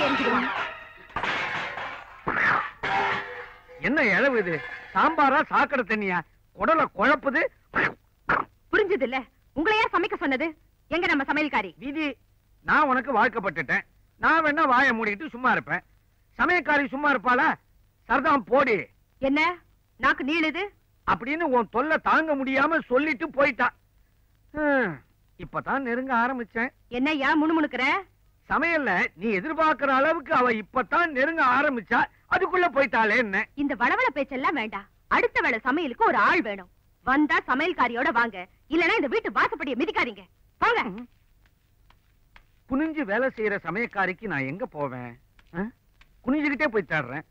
தூக்கி எரிஞ்சிடுவான் என்ன இழவு இது சாம்பாரா சாக்கடை தண்ணியா குடல குழப்புது புரிஞ்சது இல்ல உங்களை யார் சமைக்க சொன்னது எங்க நம்ம சமையல்காரி விதி நான் உனக்கு வாழ்க்கப்பட்டுட்டேன் நான் வேணா வாயை மூடிட்டு சும்மா இருப்பேன் சமயக்காரி சும்மா இருப்பாளா சரதாம் போடி என்ன நாக்கு நீளுது அப்படின்னு உன் தொல்லை தாங்க முடியாம சொல்லிட்டு போயிட்டா ஹம், இப்பதான் நெருங்க ஆரம்பிச்சேன் என்னய்யா முணுமுணுக்கிற சமையல்ல நீ எதிர்பார்க்கிற அளவுக்கு அவ இப்பதான் நெருங்க ஆரம்பிச்சா அதுக்குள்ள போயிட்டாளே என்ன இந்த வளவள பேச்செல்லாம் வேண்டாம் அடுத்த வேளை சமையலுக்கு ஒரு ஆள் வேணும் வந்தா சமையல்காரியோட வாங்க இல்லனா இந்த வீட்டு வாசப்படியை மிதிக்காதீங்க வாங்க குனிஞ்சு வேலை செய்யற சமயக்காரிக்கு நான் எங்க போவேன் ஆ? குனிஞ்சுக்கிட்டே போய் தேடுறேன்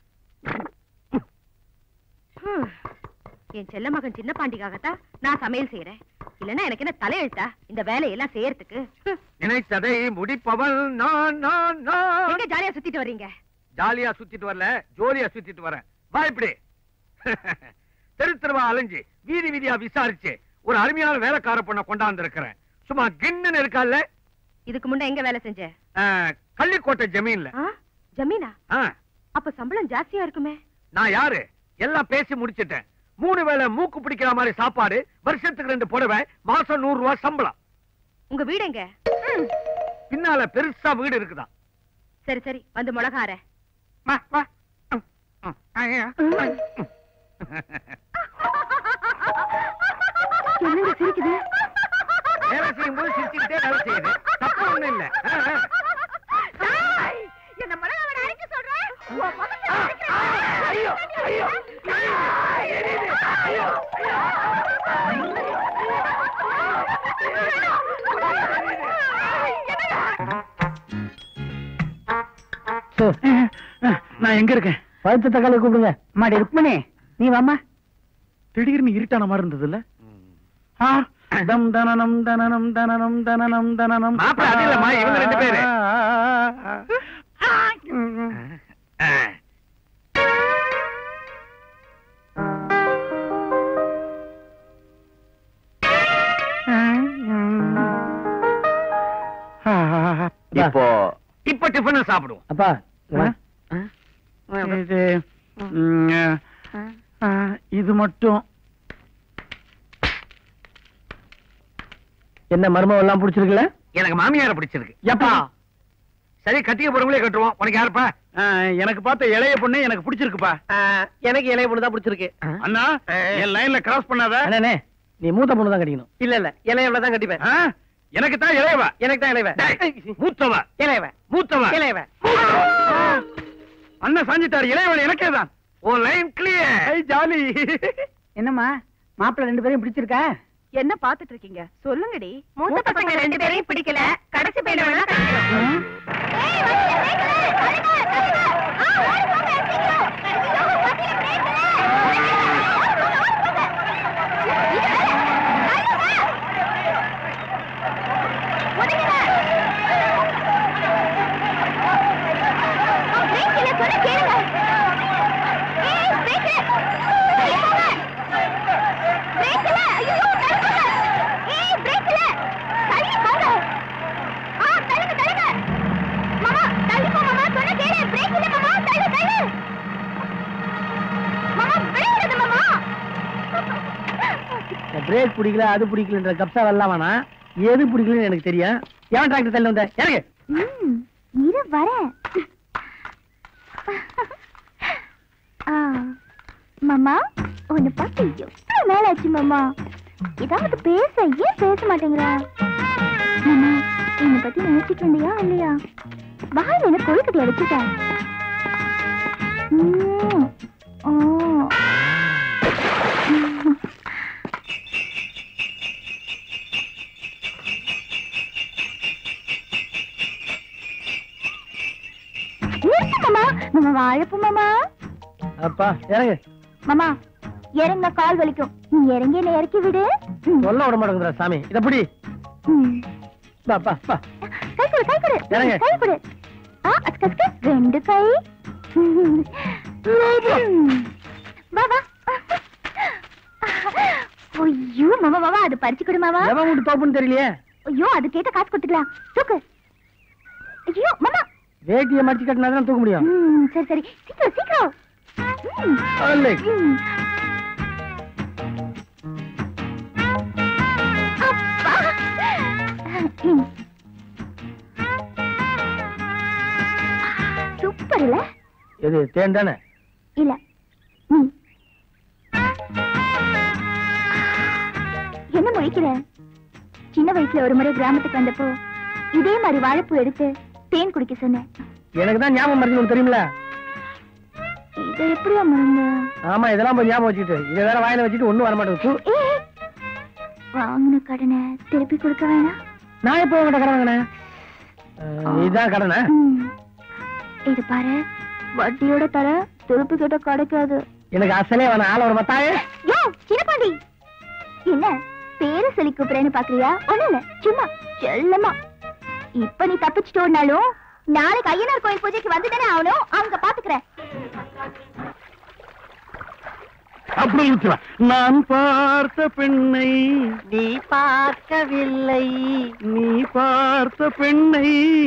ஹம். என் செல்ல மகன் சின்ன பாண்டிக்காகத்தான் நான் சமையல் செய்யறேன் இல்லனா எனக்கு என்ன தலையெழுத்தா இந்த வேலையெல்லாம் செய்யறதுக்கு ஹம். நினைத்ததை முடிப்பவள் நான் நான் நான் எங்க ஜாலியா சுத்திட்டு வர்றீங்க ஜாலியா சுத்திட்டு வரல ஜோலியா சுத்திட்டு வரேன் வா இப்படி தெரு தெருவா அலைஞ்சு வீதி வீதியா விசாரிச்சு ஒரு அருமையான வேலைக்கார பொண்ணை கொண்டாந்து இருக்கிறேன் சும்மா கிண்ணுன்னு இருக்கால இதுக்கு முன்ன எங்க வேலை செஞ்ச கள்ளிக்கோட்டை ஜமீன்ல ஆ? ஜமீனா ஆ, அப்ப சம்பளம் ஜாஸ்தியா இருக்குமே நான் யாரு எல்லாம் பேசி முடிச்சிட்டேன் மூணு வேளை மூக்கு பிடிக்கிற மாதிரி சாப்பாடு வருஷத்துக்கு ரெண்டு புடவை மாசம் நூறு ரூபாய் சம்பளம் உங்க வீடு எங்க பின்னால பெருசா வீடு இருக்குதான் சரி சரி வந்து மிளகார வா வா ம், ம், ஐயா, ஐ, ம். என்னங்க சிரிக்குது வேலை செய்யும் போது சிரிச்சுக்கிட்டே வேலை செய்யுது தப்பு ஒண்ணும் இல்ல ஆ, ஆ. என்ன மிளகாவோட அரைக்க சொல்றேன் உன் முகத்தை ஐயோ, ஐயோ, ஐயோ, எரியுது, ஐயோ, ஐயோ. நான் எங்க இருக்கேன் பழுத்த தக்காளி கூப்பிடுங்க மாடி ருக்மணி நீ வாமா திடீர்னு இருட்டான மாதிரி இருந்தது இல்ல தம் தனனம் தனனம் தனனம் தனனம் தனனம் மாப்பிள, அது இல்லம்மா, இவங்க ரெண்டு பேரு. ஆ. இப்போ இப்ப டிஃபன் சாப்பிடுவோம் அப்பா இது ம், ஆ, இது மட்டும் என்ன மர்மம் எல்லாம் பிடிச்சிருக்குல்ல எனக்கு மாமியார பிடிச்சிருக்கு எப்பா சரி கட்டிக்க போறவங்களே கட்டுவோம் உனக்கு யாருப்பா ஆ, எனக்கு பார்த்த இளைய பொண்ணு எனக்கு பிடிச்சிருக்குப்பா எனக்கு இளைய பொண்ணு தான் பிடிச்சிருக்கு அண்ணா என் லைன்ல கிராஸ் பண்ணாத அண்ணே நீ மூத்த பொண்ணு தான் கட்டிக்கணும் இல்ல இல்ல இளையவள தான் கட்டிப்பேன் ஆ, எனக்கு தான் இளையவா எனக்கு தான் இளையவ டேய், மூத்தவ இளையவ மூத்தவ இளையவ அண்ணன் சாஞ்சிட்டார் இளையவன் எனக்கே தான் ஓ லைன் கிளியர் ஜாலி என்னம்மா மாப்பிள்ள ரெண்டு பேரையும் பிடிச்சிருக்கா என்ன பாத்துட்டு இருக்கீங்க சொல்லுங்கடி மூத்த பசங்க ரெண்டு பேரையும் பிடிக்கல கடைசி பையனை வேணா கட்டிக்கிறோம். ஏய், வண்டியில brake இல்ல. தள்ளுங்க, தள்ளுங்க. ஆ, ஓடி போங்க, சீக்கிரம். ஐயோ, வண்டியில brake இல்ல. ஒடுங்குங்க. ஆ, brake இல்ல, சொன்னா கேளுங்க. ஏய், brake இல்ல. தள்ளி போங்க. பிரேக் இல்ல ஐயோ தள்ளுங்க ஏய் பிரேக் இல்ல தள்ளி போங்க ஆ தள்ளுங்க தள்ளுங்க மாமா தள்ளி போ மாமா சொன்ன கேளு பிரேக் இல்ல மாமா தள்ளு தள்ளு மாமா விளையாடுது மாமா பிரேக் பிடிக்கல அது பிடிக்கலன்ற கப்சா வரலாம் வேணாம் எது பிடிக்கலன்னு எனக்கு தெரியும் எவன் டிராக்டர் தள்ளி வந்த எனக்கு ம், இரு வரேன் ஆ, மாமா உன்னை பார்த்து எவ்வளவு நாள் ஆச்சு மாமா ஏதாவது பேச ஏன் பேச மாட்டேங்கிற மாமா என்னை பத்தி நினைச்சிட்டு இருந்தியா இல்லையா வாயில் என்ன கொழுக்கட்டி அடிச்சுட்டேன் ம், ஓ. நிறுத்து மாமா மாமா வாழப்பு மாமா அப்பா இறங்கு மாமா இறங்க கால் வலிக்கும் நீ இறங்கி என்ன இறக்கி விடு ம், சொல்ல விட மாட்டேங்குதுடா சாமி இத புடி ம். பா பா பா கை கொடு கை கொடு இறங்கு. கை கொடு ஆ அஸ்க அஸ்க ரெண்டு கை ம். வா வா ஐயோ மாமா மாமா அது பறிச்சு கொடு மாமா எவன் வீட்டு தோப்புன்னு தெரியலையே ஐயோ அது கேட்ட காசு கொடுத்துக்கலாம் தூக்கு ஐயோ மாமா வேட்டியை மடிச்சு கட்டினா தான் தூக்க முடியும் ம், சரி சரி சீக்கிரம் சீக்கிரம் ம். அல்லை. ம். அப்பா. ம். சூப்பர் இல்ல எது தேன் தானே இல்ல ம். என்ன முழிக்கிற சின்ன வயசுல ஒரு முறை கிராமத்துக்கு வந்தப்போ இதே மாதிரி வாழைப்பூ எடுத்து தேன் குடிக்க சொன்னேன் எனக்கு தான் ஞாபகம் மருந்து உனக்கு தெரியுமில இதை எப்படியா மறந்த ஆமா இதெல்லாம் போய் ஞாபகம் வச்சுக்கிட்டு இதை வேற வாயில வச்சுட்டு ஒண்ணும் வர மாட்டேங்குது தூ. ஏய், வாங்கின கடனை திருப்பி கொடுக்க வேணாம் நான் எப்போ உங்ககிட்ட கடன் வாங்கினேன் அஹ், இதான் கடனா ம். இது பாரு வட்டியோட தர திருப்பி கேட்ட கிடைக்காது எனக்கு அசலே வேணாம் ஆள ஒரு மத்தாயே யோ சின்னபாண்டி என்ன பேரு சொல்லி கூப்பிடுறேன்னு பாக்குறியா ஒண்ணு இல்ல சும்மா செல்லமா இப்ப நீ தப்பிச்சுட்டு ஓடினாலும் நாளைக்கு ஐயனார் கோயில் பூஜைக்கு வந்துதானே ஆகணும் அவங்க பாத்துக்கிறேன் அப்படி ஊத்துவேன். நான் பார்த்த பெண்ணை நீ பார்க்கவில்லை நீ பார்த்த பெண்ணை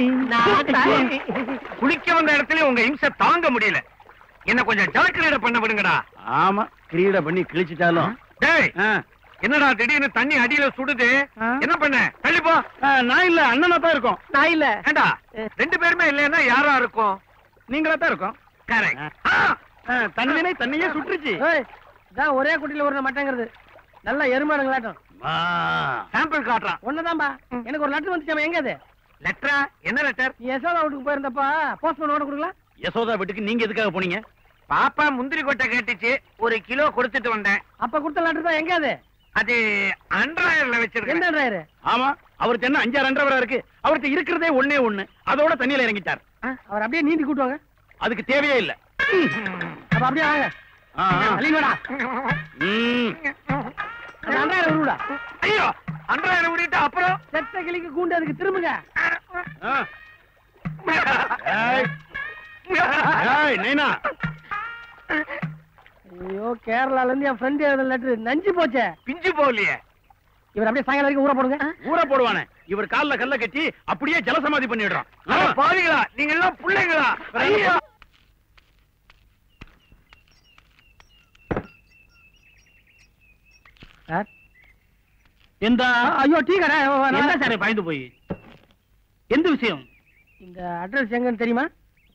குளிக்க வந்த இடத்துல உங்க இம்சை தாங்க முடியல என்ன கொஞ்சம் ஜலக்கிரீட பண்ண விடுங்கடா ஆமா கிரீட பண்ணி கிழிச்சிட்டாலும் டேய் ஆ. என்னடா திடீர்னு தண்ணி அடியில சுடுது ஆ. என்ன பண்ண தள்ளி போ ஆ, நான் இல்ல அண்ணனா தான் இருக்கோம் நான் இல்ல ஏண்டா ரெண்டு பேருமே இல்லைன்னா யாரா இருக்கும் நீங்களா தான் இருக்கோம் கரெக்ட் ஆ, தண்ணினே தண்ணியே சுட்டுருச்சு ஏய், இதான் ஒரே குட்டியில ஒரு மட்டங்கிறது நல்லா எருமாடுங்களாட்டம் சாம்பிள் காட்டுறான் ஒண்ணுதான்பா எனக்கு ஒரு லெட்டர் வந்துச்சாம எங்க அது லெட்டரா என்ன லெட்டர் நீ யசோதா வீட்டுக்கு போயிருந்தப்பா போஸ்ட்மேன் ஓட கொடுக்கலாம் யசோதா வீட்டுக்கு நீங்க எதுக்காக போனீங்க பாப்பா முந்திரி கொட்டை கேட்டுச்சு ஒரு கிலோ கொடுத்துட்டு வந்தேன் அப்ப கொடுத்த லெட்டர் தான் எங்க அது அது அன்றாயிரம்ல எந்த வச்சிருக்கேன் டிரைவர் ஆமா அவருக்கு என்ன அஞ்சாறு அண்டவரா இருக்கு அவருக்கு இருக்கிறதே ஒண்ணே ஒண்ணு அதோட தண்ணியில இறங்கிட்டார் அவர் அப்படியே நீந்தி கூட்டுவாங்க அதுக்கு தேவையே இல்ல அப்ப அப்படியே வாங்க ஆ, ஆ. அழிங்கடா ம். அந்த அன்றாயிரம் விடுடா ஐயோ அன்றாயிரம் விட்டுட்டு அப்புறம் செத்த கிளிக்கு கூண்டு அதுக்கு திரும்புங்க ஆ. ஏய். ஏய், நைனா ஐயோ கேரளால இருந்து என் ஃப்ரெண்ட் எழுத லெட்டர் நஞ்சு போச்சே பிஞ்சு போகலையே இவர் அப்படியே சாயங்காலம் வரைக்கும் ஊற போடுங்க ஊற போடுவானே இவர் கால்ல கல்ல கட்டி அப்படியே ஜலசமாதி பண்ணிடுறான் அட பாவிகளா நீங்க எல்லாம் பிள்ளைங்களா ஐயோ சார் எந்த ஐயோ டீ கடை என்ன சார் பயந்து போய் எந்த விஷயம் இந்த அட்ரஸ் எங்கன்னு தெரியுமா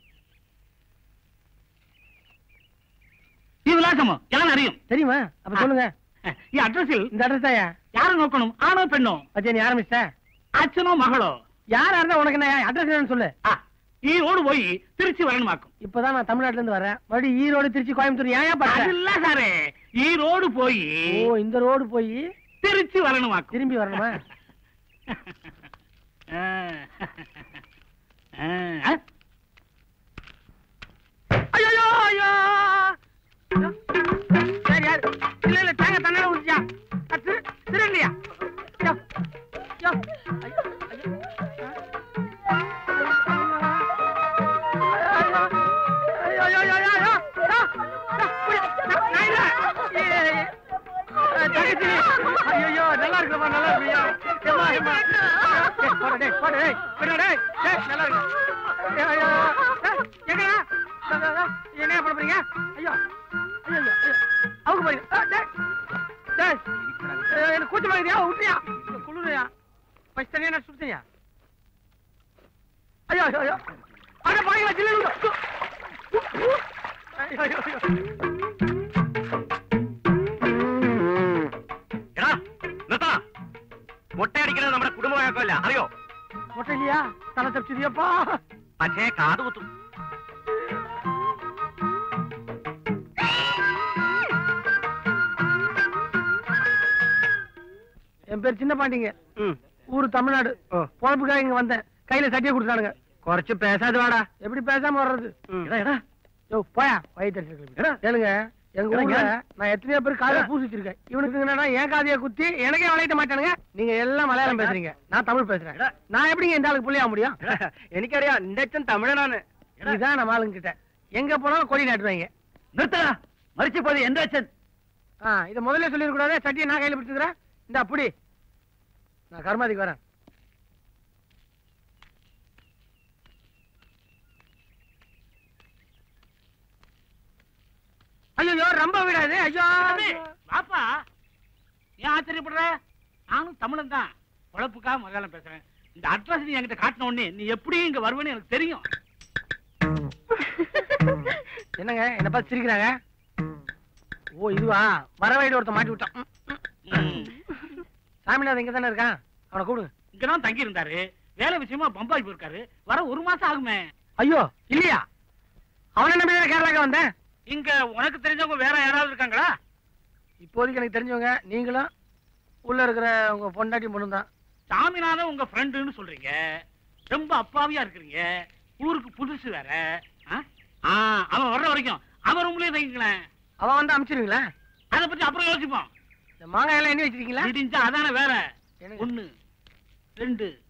ഈ വിലാസമോ ഞാൻ അറിയും தெரியுமா அப்ப சொல்லுங்க ഈ അഡ്രസ്സിൽ இந்த அட்ரஸ் தாயா யாரை നോക്കണം ആണോ പെണ്ണോ பச்சை நீ ஆரம்பிச்சிட்ட അച്ഛനോ மகளோ யாரா இருந்தா உனக்கு என்ன அட்ரஸ் என்னன்னு சொல்லு ആ ഈ റോഡ് പോയി തിരിച്ചു വരണമാക്കും இப்பதான் நான் தமிழ்நாட்டுல இருந்து வரேன் மறுபடியும் ஈரோடு திருச்சி கோயம்புத்தூர் ஏன் ஏன் பண்ற അതല്ല സാറേ ഈ റോഡ് പോയി ஓ இந்த ரோடு போய் തിരിച്ചു വരണമാക്കും திரும்பி வரணுமா ആ. ആ. ஐயோ ஐயோ சரி யார் இல்ல இல்ல தேங்க தண்ணி ஊத்தியா திரு திருண்டியா ஐயோ ஐயோ ஐயோ ஐயோ ஐயோ ஐயோ ஐயோ ஐயோ ஐயோ ஐயோ நல்லா இருக்குப்பா நல்லா இருக்கியா ஏமா ஏமா டேய் போடா டேய் போடா டேய் போடா டேய் டேய் நல்லா இருக்கு ஐயோ ஐயோ டேய், எங்கடா டேய், டேய், டேய், என்ன பண்ண போறீங்க ஐயோ ஐயோ ஐயோ ஐயோ அவங்க போறீங்க ஆ, டேய் டேய் ஏய், எனக்கு கூச்சமா இருக்குயா விட்டுறியா குளிரையா ஃபஸ்ட் தனியா நான் சுடுத்தையா ஐயோ ஐயோ ஐயோ அட பாருங்க ஜில்லு ஐயோ ஐயோ ஐயோ എടാ നിർത്താ മുട്ട അടിക്കുന്നത് നമ്മുടെ കുടുംബ വഴക്കമല്ല അറിയോ மொட்டை இல்லையா தலை தப்பிச்சதியப்பா പക്ഷേ കാത് കുത്തും என் பேர் சின்ன பாண்டிங்க ஊரு தமிழ்நாடு பொழப்புக்காக இங்க வந்தேன் கையில சட்டியை கொடுத்தானுங்க കുറച്ച് പേസാത് വാടാ எப்படி பேசாம வர்றது എടാ எடா யோ போயா வயிற்று ஏனுங்க எங்க ஏடா, ஊர்ல ஏன்? நான் எத்தனையோ பேர் காதைய பூசி வச்சிருக்கேன் இவனுக்கு என்னன்னா என் காதைய குத்தி எனக்கே வளையிட்ட மாட்டானுங்க நீங்க எல்லாம் மலையாளம் பேசுறீங்க நான் தமிழ் பேசுறேன் நான் எப்படிங்க இந்த ஆளுக்கு புள்ளியா முடியும் എനിക്കറിയാം നിന്റെ അച്ഛൻ തമിഴനാണ് இதுதான் நம்ம ஆளுங்க கிட்ட எங்க போனாலும் கொடி நாட்டுவாங்க നിർത്തടാ മരിച്ചു പോയത് എന്റെ അച്ഛൻ ஆ இதை முதல்ல சொல்லிடக்கூடாது சட்டியை நான் கையில பிடிச்சுக்கிறேன் இந்த அப்படி நான் கர்மாதிக்கு வரேன் ரொம்ப விடாது ஐயோ தம்பி, வாப்பா ஏன் ஆச்சரியப்படுற நானும் தமிழன் தான் குழப்புக்காக மலையாளம் பேசுறேன் இந்த அட்ரஸ் நீ என்கிட்ட காட்டின உடனே நீ எப்படி இங்க வருவேன்னு எனக்கு தெரியும் என்னங்க என்ன பார்த்து சிரிக்கிறாங்க ஓ இதுவா வரவைடு ஒருத்தன் மாட்டி விட்டான் ம், ம். ம். சாமிநாதன் இங்க தானே இருக்கான் அவனை கூப்பிடுங்க இங்கதான் தங்கி இருந்தாரு வேலை விஷயமா பம்பாய் போயிருக்காரு வர ஒரு மாசம் ஆகுமே ஐயோ இல்லையா அவனை நம்பி தானே கேரளாக்கு வந்தேன் இங்க உனக்கு தெரிஞ்சவங்க வேற யாராவது இருக்காங்களா இப்போதைக்கு எனக்கு தெரிஞ்சவங்க நீங்களும் உள்ள இருக்கிற உங்க பொண்டாட்டி பொண்ணு தான் சாமிநாதன் உங்க ஃப்ரெண்டுன்னு சொல்றீங்க ரொம்ப அப்பாவியா இருக்கிறீங்க ஊருக்கு புதுசு வேற ஆ? ஆ, அவன் வர்ற வரைக்கும் அவன் ரூம்லயே தங்கிக்கலாம் அவன் வந்து அனுப்பிச்சிருவீங்களா அதை பத்தி அப்புறம் யோசிப்போம் இந்த மாங்காய் எல்லாம் எண்ணி வச்சிருக்கீங்களா விடிஞ்சா அதான வேற என்னங்க? ஒண்ணு ரெண்டு